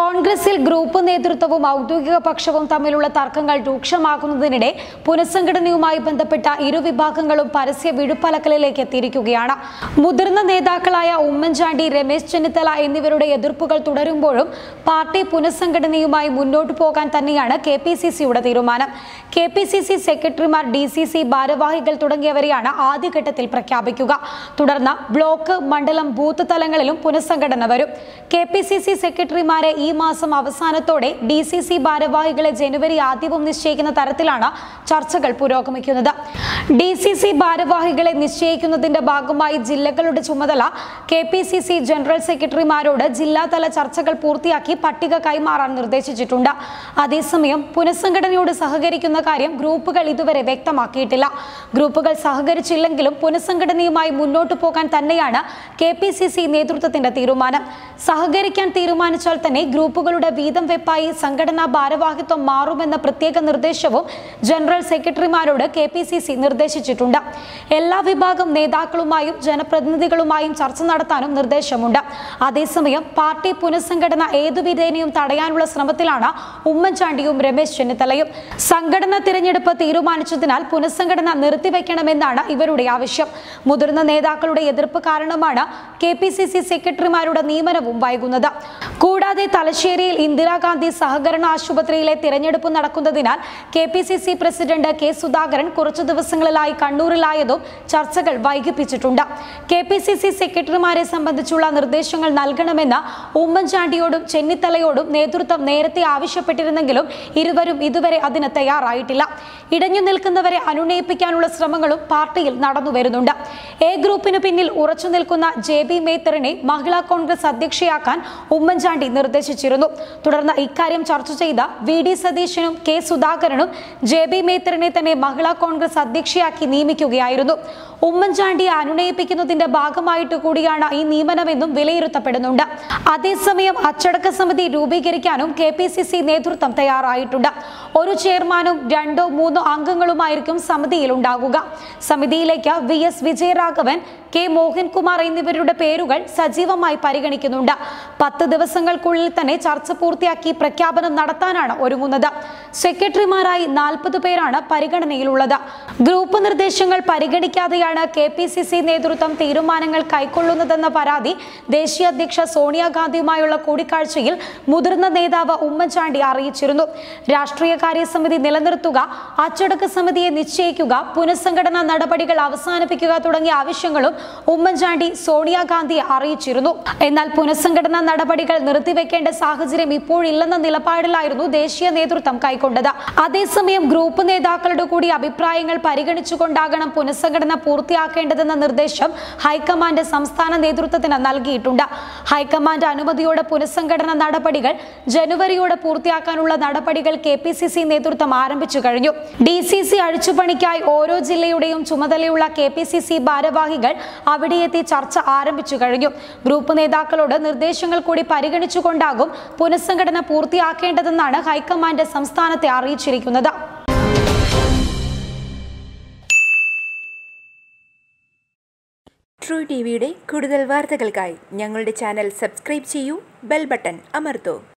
കോൺഗ്രസിൽ ഗ്രൂപ്പ് നേതൃത്വവും ഔദ്യോഗിക പക്ഷവും തമ്മിലുള്ള തർക്കങ്ങൾ രൂക്ഷമാകുന്നതിനിടെ പുനഃസംഘടനയുമായി ബന്ധപ്പെട്ട ഇരു വിഭാഗങ്ങളും പരസ്യ വിഴുപ്പലക്കലിലേക്ക് എത്തിയിരിക്കുകയാണ് മുതിർന്ന നേതാക്കളായ ഉമ്മൻചാണ്ടി രമേശ് ചെന്നിത്തല എന്നിവരുടെ എതിർപ്പുകൾ തുടരുമ്പോഴും പാർട്ടി പുനഃസംഘടനയുമായി മുന്നോട്ടു പോകാൻ തന്നെയാണ് കെ പി സി സിയുടെ തീരുമാനം കെ പി സി സി സെക്രട്ടറിമാർ ഡി സി സി ഭാരവാഹികൾ തുടങ്ങിയവരെയാണ് ആദ്യഘട്ടത്തിൽ പ്രഖ്യാപിക്കുക തുടർന്ന് ബ്ലോക്ക് മണ്ഡലം ബൂത്ത് തലങ്ങളിലും പുനഃസംഘടന വരും കെ പി സി സി സെക്രട്ടറിമാരെ ഈ മാസം അവസാനത്തോടെ ഡി സി സി ഭാരവാഹികളെ ജനുവരി ആദ്യവും നിശ്ചയിക്കുന്ന തരത്തിലാണ് ചർച്ചകൾ പുരോഗമിക്കുന്നത് ഡി സി സി ഭാരവാഹികളെ നിശ്ചയിക്കുന്നതിന്റെ ഭാഗമായി ജില്ലകളുടെ ചുമതല K P C C general സെക്രട്ടറിമാരോട് ജില്ലാതല ചർച്ചകൾ പൂർത്തിയാക്കി പട്ടിക കൈമാറാൻ നിർദ്ദേശിച്ചിട്ടുണ്ട് അതേസമയം പുനഃസംഘടനയോട് സഹകരിക്കുന്ന കാര്യം ഗ്രൂപ്പുകൾ ഇതുവരെ വ്യക്തമാക്കിയിട്ടില്ല ഗ്രൂപ്പുകൾ സഹകരിച്ചില്ലെങ്കിലും പുനഃസംഘടനയുമായി മുന്നോട്ടു പോകാൻ തന്നെയാണ് കെ പി സി സി നേതൃത്വത്തിന്റെ തീരുമാനം സഹകരിക്കാൻ തീരുമാനിച്ചാൽ തന്നെ ഗ്രൂപ്പുകളുടെ വീതം വെപ്പായി സംഘടനാ ഭാരവാഹിത്വം മാറുമെന്ന പ്രത്യേക നിർദ്ദേശവും ജനറൽ സെക്രട്ടറിമാരോട് കെ പി സി സി നിർദ്ദേശിച്ചിട്ടുണ്ട് എല്ലാ വിഭാഗം നേതാക്കളുമായും ജനപ്രതിനിധികളുമായും ചർച്ച നടത്താനും നിർദ്ദേശമുണ്ട് അതേസമയം പാർട്ടി പുനഃസംഘടന ഏതു വിധേനയും തടയാനുള്ള ശ്രമത്തിലാണ് ഉമ്മൻചാണ്ടിയും രമേശ് ചെന്നിത്തലയും സംഘടന തിരഞ്ഞെടുപ്പ് തീരുമാനിച്ചതിനാൽ പുനഃസംഘടന നിർത്തിവെക്കണമെന്നാണ് ഇവരുടെ ആവശ്യം മുതിർന്ന നേതാക്കളുടെ എതിർപ്പ് കാരണമാണ് കെ പി സി സി സെക്രട്ടറിമാരുടെ നിയമനവും വൈകുന്നത് കൂടാതെ തലശ്ശേരിയിൽ ഇന്ദിരാഗാന്ധി സഹകരണ ആശുപത്രിയിലെ തിരഞ്ഞെടുപ്പ് നടക്കുന്നതിനാൽ K P C C president K Sudhakaran കുറച്ചു ദിവസങ്ങളിലായി കണ്ണൂരിലായതും ചർച്ചകൾ വൈകിപ്പിച്ചിട്ടുണ്ട് കെ പി സി സി സെക്രട്ടറിമാരെ സംബന്ധിച്ചുള്ള നിർദ്ദേശങ്ങൾ നൽകണമെന്ന് ഉമ്മൻചാണ്ടിയോടും ചെന്നിത്തലയോടും നേതൃത്വം നേരത്തെ ആവശ്യപ്പെട്ടിരുന്നെങ്കിലും ഇരുവരും ഇതുവരെ അതിന് തയ്യാറായിട്ടില്ല ഇടഞ്ഞു നിൽക്കുന്നവരെ അനുനയിപ്പിക്കാനുള്ള ശ്രമങ്ങളും പാർട്ടിയിൽ നടന്നു വരുന്നുണ്ട് എ ഗ്രൂപ്പിന് പിന്നിൽ ഉറച്ചു നിൽക്കുന്ന ജെ ബി മേത്തറിനെ മഹിളാ കോൺഗ്രസ് അധ്യക്ഷയാക്കാൻ ഉമ്മൻചാണ്ടി നിർദ്ദേശിച്ചിരുന്നു തുടർന്ന് ഇക്കാര്യം ചർച്ച ചെയ്ത വി ഡി സതീശനും കെ സുധാകരനും ജെ ബി മേത്തറിനെ തന്നെ മഹിളാ കോൺഗ്രസ് അധ്യക്ഷയാക്കി നിയമിക്കുകയായിരുന്നു ഉമ്മൻചാണ്ടിയെ അനുനയിപ്പിക്കുന്നതിന്റെ ഭാഗമായിട്ട് കൂടിയാണ് ഈ നിയമനമെന്നും വിലയിരുത്തപ്പെടുന്നുണ്ട് അതേസമയം അച്ചടക്ക സമിതി രൂപീകരിക്കാനും കെ പി സി സി നേതൃത്വം തയ്യാറായിട്ടുണ്ട് ഒരു ചെയർമാനും രണ്ടോ മൂന്നോ അംഗങ്ങളുമായിരിക്കും സമിതിയിൽ ഉണ്ടാകുക സമിതിയിലേക്ക് V S Vijayaraghavan K Mohankumar എന്നിവരുടെ പേരുകൾ സജീവമായി പരിഗണിക്കുന്നുണ്ട് പത്ത് ദിവസങ്ങൾക്കുള്ളിൽ തന്നെ ചർച്ച പൂർത്തിയാക്കി പ്രഖ്യാപനം നടത്താനാണ് ഒരുങ്ങുന്നത് സെക്രട്ടറിമാരായി നാൽപ്പത് പേരാണ് പരിഗണനയിലുള്ളത് ഗ്രൂപ്പ് നിർദ്ദേശങ്ങൾ പരിഗണിക്കാതെയാണ് കെ പി സി സി നേതൃത്വം തീരുമാനങ്ങൾ കൈക്കൊള്ളുന്നതെന്ന പരാതി ദേശീയ അധ്യക്ഷ സോണിയാഗാന്ധിയുമായുള്ള കൂടിക്കാഴ്ചയിൽ മുതിർന്ന നേതാവ് ഉമ്മൻചാണ്ടി അറിയിച്ചിരുന്നു രാഷ്ട്രീയകാര്യ സമിതി നിലനിർത്തുക അച്ചടക്ക സമിതിയെ നിശ്ചയിക്കുക പുനഃസംഘടനാ നടപടികൾ അവസാനിപ്പിക്കുക തുടങ്ങിയ ആവശ്യങ്ങളും ഉമ്മൻചാണ്ടി സോണിയാഗാന്ധിയെ അറിയിച്ചിരുന്നു എന്നാൽ പുനഃസംഘടനാ നടപടികൾ നിർത്തിവെക്കേണ്ട സാഹചര്യം ഇപ്പോഴില്ലെന്ന നിലപാടിലായിരുന്നു ദേശീയ നേതൃത്വം കൈക്കൊണ്ടത് അതേസമയം ഗ്രൂപ്പ് നേതാക്കളുടെ കൂടി അഭിപ്രായങ്ങൾ പരിഗണിച്ചുകൊണ്ടാകണം പുനഃസംഘടന പൂർത്തിയാക്കേണ്ടതെന്ന നിർദ്ദേശം ഹൈക്കമാൻഡ് സംസ്ഥാന നേതൃത്വത്തിന് നൽകിയിട്ടുണ്ട് ഹൈക്കമാൻഡ് അനുമതിയോടെ പുനഃസംഘടന നടപടികൾ ജനുവരിയോടെ പൂർത്തിയാക്കാനുള്ള നടപടികൾ കെ പി സി സി നേതൃത്വം ആരംഭിച്ചു കഴിഞ്ഞു ഡി സി സി അഴിച്ചുപണിക്കായി ഓരോ ജില്ലയുടെയും ചുമതലയുള്ള കെ പി സി സി ഭാരവാഹികൾ അവിടെയെത്തി ചർച്ച ആരംഭിച്ചു കഴിഞ്ഞു ഗ്രൂപ്പ് നേതാക്കളോട് നിർദ്ദേശങ്ങൾ കൂടി പരിഗണിച്ചുകൊണ്ടാകും പുനഃസംഘടന പൂർത്തിയാക്കേണ്ടതെന്നാണ് ഹൈക്കമാൻഡ് സംസ്ഥാനത്തെ അറിയിച്ചിരിക്കുന്നത് ട്രൂ ടി വിയുടെ കൂടുതൽ വാർത്തകൾക്കായി ഞങ്ങളുടെ ചാനൽ സബ്സ്ക്രൈബ് ചെയ്യൂ ബെൽ ബട്ടൺ അമർത്തൂ